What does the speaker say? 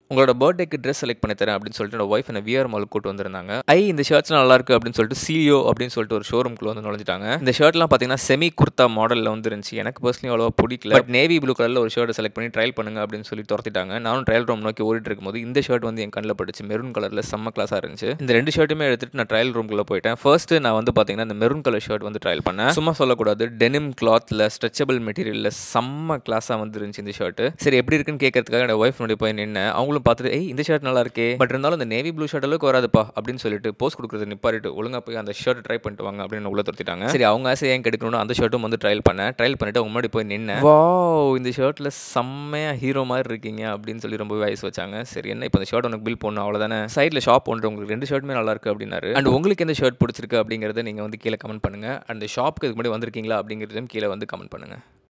உங்களோட பர்த்டேக்கு dress select பண்ணி தரேன் அப்படின்னு சொல்லிட்டு என்னோட ஒய்ஃப் என்ன விஆர் மாலுக்கு கூட்டு வந்திருந்தாங்க ஐ இந்த ஷர்ட்ஸ்லாம் நல்லா இருக்கு அப்படின்னு சொல்லிட்டு சிலியோ அப்படின்னு சொல்லிட்டு ஒரு ஷோரூம்குள்ள வந்து நுழைஞ்சிட்டாங்க இந்த ஷர்ட்லாம் பார்த்தீங்கன்னா செமி குர்த்தா மாடலில் வந்து இருந்துச்சு எனக்கு பர்சனலி அவ்வளோவா பிடிக்கல பட் நேவி ப்ளூ கலரில் ஒரு ஷர்ட்டை செலக்ட் பண்ணி ட்ரையல் பண்ணுங்க அப்படின்னு சொல்லி துரத்திட்டாங்க நானும் ட்ரையல் ரூம் நோக்கி ஓடிட்டு இருக்கும்போது இந்த ஷர்ட் வந்து என் கண்ணில் பட்டுச்சு மெரூன் கலரில் செம்ம கிளாஸாக இருந்துச்சு இந்த ரெண்டு ஷர்ட்டுமே எடுத்துட்டு நான் ட்ரையல் ரூம்குள்ளே போயிட்டேன் ஃபர்ஸ்ட் நான் வந்து பார்த்தீங்கன்னா இந்த மெரூன் கலர் ஷர்ட் வந்து ட்ரையல் பண்ணேன் சும்மா சொல்லக்கூடாது டெனிம் கிளாத்தில் ஸ்ட்ரெச்சபிள் மெட்டீரியலில் செம்ம கிளாஸாக வந்து இருந்துச்சு இந்த ஷர்ட் சரி எப்படி இருக்குன்னு கேட்கறதுக்காக என்னோட ஒய்ஃப் முன்னாடி போய் நின்று அவங்களும் பார்த்துட்டு ஏய் இந்த ஷர்ட் நல்லா இருக்கே பட் இருந்தாலும் இந்த நேவி ப்ளூ ஷர்ட் அளவுக்கு வராதுப்பா அப்படின்னு சொல்லிட்டு போஸ்ட் கொடுக்குறது நிப்பாரிட்டு ஒழுங்கா போய் அந்த ஷர்ட் ட்ரை பண்ணிட்டு வாங்க அப்படின்னு உள்ள துரத்திட்டாங்க சரி அவங்க ஆசை ஏன் கெடுக்கணும்னு அந்த ஷர்ட்டும் வந்து ட்ரையல் பண்ணேன் ட்ரையல் பண்ணிட்டு அவங்க முன்னாடி போய் நின்று வா இந்த ஷர்ட்டில் செம்மையாக ஹீரோ மாதிரி இருக்கீங்க அப்படின்னு சொல்லி ரொம்ப வயசு வச்சாங்க சரி என்ன இப்போ இந்த ஷர்ட் உனக்கு பில் போடணும் அவ்வளோதானே சைடில் ஷாப் ஒன்று உங்களுக்கு ரெண்டு ஷர்ட்டுமே நல்லா இருக்கு அப்படின்னாரு அண்ட் உங்களுக்கு எந்த ஷர்ட் பிடிச்சிருக்கு அப்படிங்கிறத நீங்கள் வந்து கீழே கமெண்ட் பண்ணுங்கள் அந்த ஷாப்புக்கு இதுக்கு முன்னாடி வந்திருக்கீங்களா அப்படிங்கிறதையும் கீழே வந்து கமெண்ட் பண்ணுங்கள்